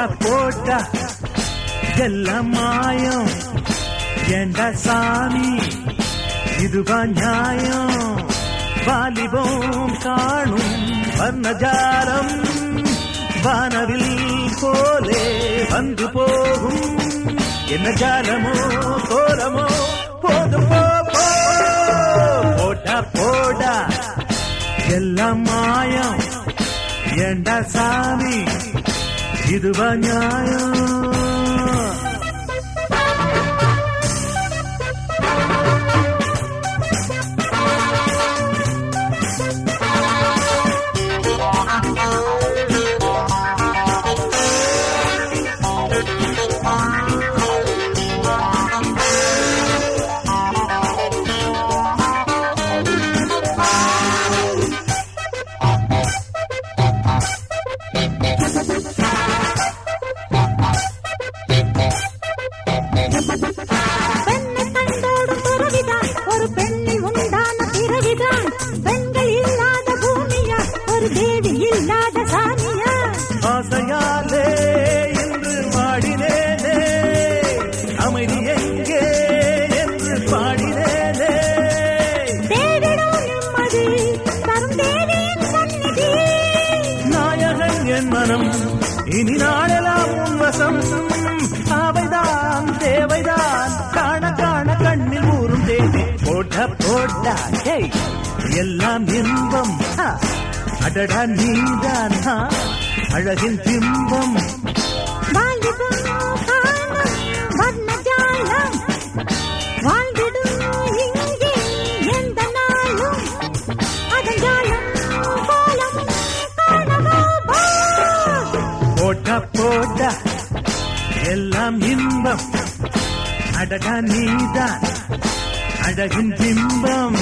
போட்டா போட்டா எல்லாம் மாயம் ஏண்டா சாமி இதுவா நியாயம் வாலிபம் காணும் வர்ணஜாலம் வானவில் போலே வந்து போகும் என்ன ஜாலமோ கோலமோ போதும் போ போ. போடா போடா எல்லாம் மாயம் ஏண்டா சாமி இதுவா நியாயம் பெண்ணை கண்டோடும் துறவிதான் ஒரு பெண்ணில் உண்டான பிறவிதான் பெண்கள் இல்லாத பூமியா ஒரு தேவி இல்லாத சாமியா ஆசையாலே இன்று பாடினேனே அமைதி எங்கே என்று பாடினேனே தேவிடும் நிம்மதி தரும் தேவியின் சந்நிதி நாயகன் என் மனம் இனி நாளெல்லாம் உன் வசம் அவைதான் தேவைதான் காண காண கண்ணில் ஊறும் தேவி போட்ட போட்டா ஹேய், எல்லாம் இன்பம் ஹா, அடடா நீதான் ஹா, அழகின் பிம்பம் வாலிபம் காணும் வர்ணஜாலம் வாழ்ந்திடும் இங்கே எந்த நாளும் அதன் ஜாலம் கோலம் காணவோ வா. போட்டா போட்டா எல்லாம் இன்பம் அடடா நீதான் அழகின் பிம்பம்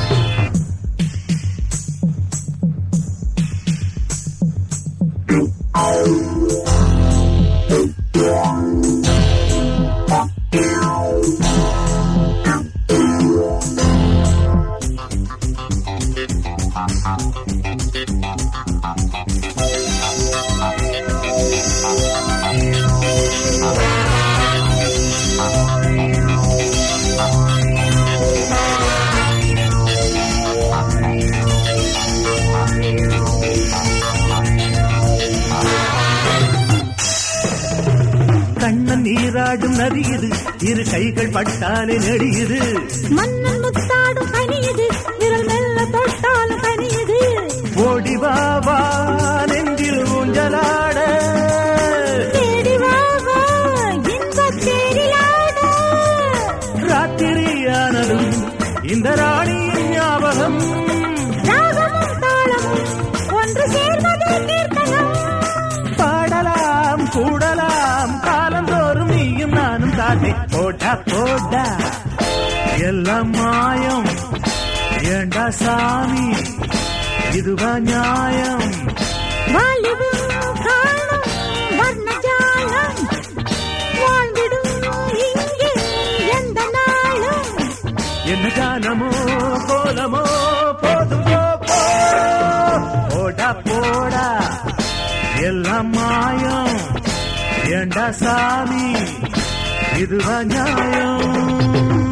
கண்ணன் நீராடும் நதியுது இரு கைகள் பட்டாலே நெடியுது மன்னன் முத்தாடும் பனியது விரல் மெல்ல தொட்டாலும் பனியது ஓடி வா வா நெஞ்சில் ஊஞ்சலாட தேடி வா வா இன்பத் தேரிலாட ராத்திரியானதும் இந்த ராணியின் ஞாபகம் ராகமும் தாளமும் ஒன்று சேர்வது கீர்த்தனம் பாடலாம் கூடலாம் காலந்தோறும் நீயும் நானும் தானே போட்டா போட்டா எல்லாம் மாயம் ஏண்டா சாமி இதுவா நியாயம் வாலிபம் காணும் வர்ணஜாலம் வாழ்ந்திடும் இங்கே எந்த நாளும் என்ன ஜானமோ கோலமோ போதும் போ, போ. போடா போடா எல்லாம் மாயம் ஏண்டா சாமி இதுவா நியாயம்